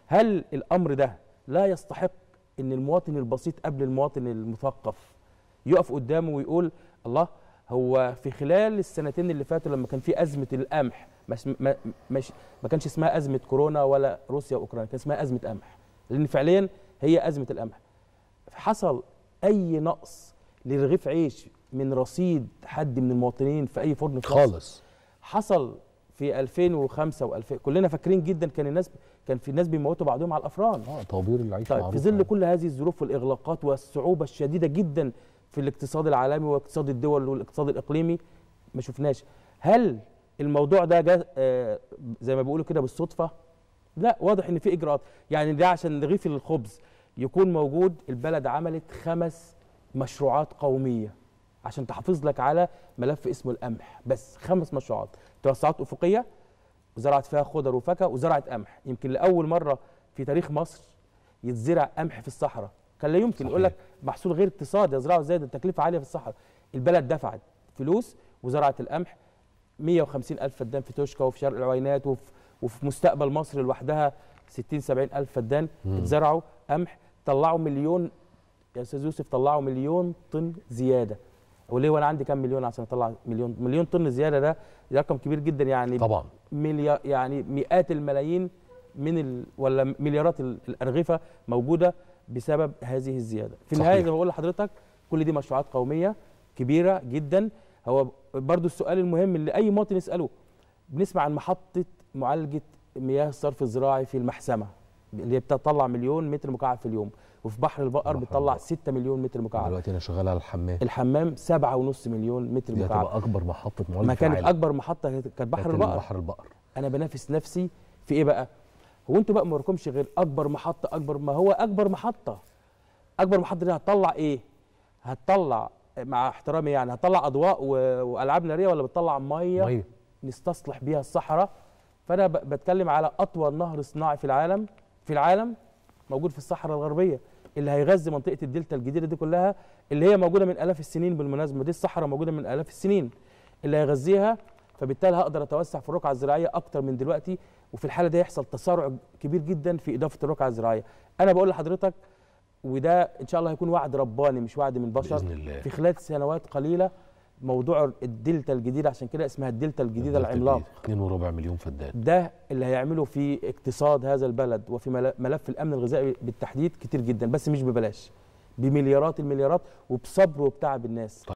هل الامر ده لا يستحق ان المواطن البسيط قبل المواطن المثقف يقف قدامه ويقول الله هو في خلال السنتين اللي فاتوا لما كان في ازمه القمح مش ما, مش ما كانش اسمها ازمه كورونا ولا روسيا واوكرانيا كان اسمها ازمه قمح لان فعليا هي ازمه القمح حصل اي نقص لرغيف عيش من رصيد حد من المواطنين في اي فرن في مصر؟ خالص حصل في 2005 و2000 كلنا فاكرين جدا كان الناس كان في الناس بيموتوا بعضهم على الافران اه طوابير العيش طيب في معروفة. ظل كل هذه الظروف والاغلاقات والصعوبه الشديده جدا في الاقتصاد العالمي واقتصاد الدول والاقتصاد الاقليمي ما شفناش هل الموضوع ده جاء آه، زي ما بيقولوا كده بالصدفه لا واضح ان في اجراءات يعني ده عشان رغيف الخبز يكون موجود البلد عملت خمس مشروعات قوميه عشان تحافظ لك على ملف اسمه القمح بس خمس مشروعات توسعات افقيه وزرعت فيها خضر وفاكهه وزرعت قمح يمكن لاول مره في تاريخ مصر يتزرع قمح في الصحراء كان لا يمكن يقول لك محصول غير اقتصادي يزرعه ازاي ده التكلفه عاليه في الصحراء البلد دفعت فلوس وزرعت القمح 150 الف فدان في توشكا وفي شرق العوينات وفي, وفي مستقبل مصر لوحدها 60 70 الف فدان مم. اتزرعوا قمح طلعوا مليون يا استاذ يوسف طلعوا مليون طن زياده وليه وانا عندي كام مليون عشان اطلع مليون مليون طن زياده ده رقم كبير جدا يعني طبعا مليار يعني مئات الملايين من ال ولا مليارات ال- الارغفه موجوده بسبب هذه الزياده في النهايه صحيح. زي ما بقول لحضرتك كل دي مشروعات قوميه كبيره جدا هو برضو السؤال المهم اللي اي مواطن يساله بنسمع عن محطه معالجه مياه الصرف الزراعي في المحسمه اللي هي بتطلع مليون متر مكعب في اليوم وفي بحر البقر بحر بتطلع البقر. 6 مليون متر مكعب دلوقتي انا شغال على الحمام الحمام 7.5 مليون متر دي مكعب هتبقى اكبر محطه معالجه ما في كانت العالم. اكبر محطه كانت بحر كانت البقر بحر البقر انا بنافس نفسي في ايه بقى هو انتوا بقى ما وراكمش غير اكبر محطه اكبر ما هو اكبر محطه اكبر محطه دي هتطلع ايه هتطلع مع احترامي يعني هتطلع اضواء و- والعاب ناريه ولا بتطلع ميه ميه نستصلح بيها الصحراء فانا ب- بتكلم على اطول نهر صناعي في العالم في العالم موجود في الصحراء الغربيه اللي هيغذي منطقه الدلتا الجديده دي كلها اللي هي موجوده من الاف السنين بالمناسبه دي الصحراء موجوده من الاف السنين اللي هيغذيها فبالتالي هقدر اتوسع في الرقعه الزراعيه اكتر من دلوقتي وفي الحاله دي يحصل تسارع كبير جدا في اضافه الرقعه الزراعيه انا بقول لحضرتك وده ان شاء الله هيكون وعد رباني مش وعد من بشر باذن الله في خلال سنوات قليله موضوع الدلتا الجديده عشان كده اسمها الدلتا الجديده العملاق 2 وربع مليون فدان ده اللي هيعمله في اقتصاد هذا البلد وفي مل- ملف الامن الغذائي بالتحديد كتير جدا بس مش ببلاش بمليارات المليارات وبصبر وبتعب الناس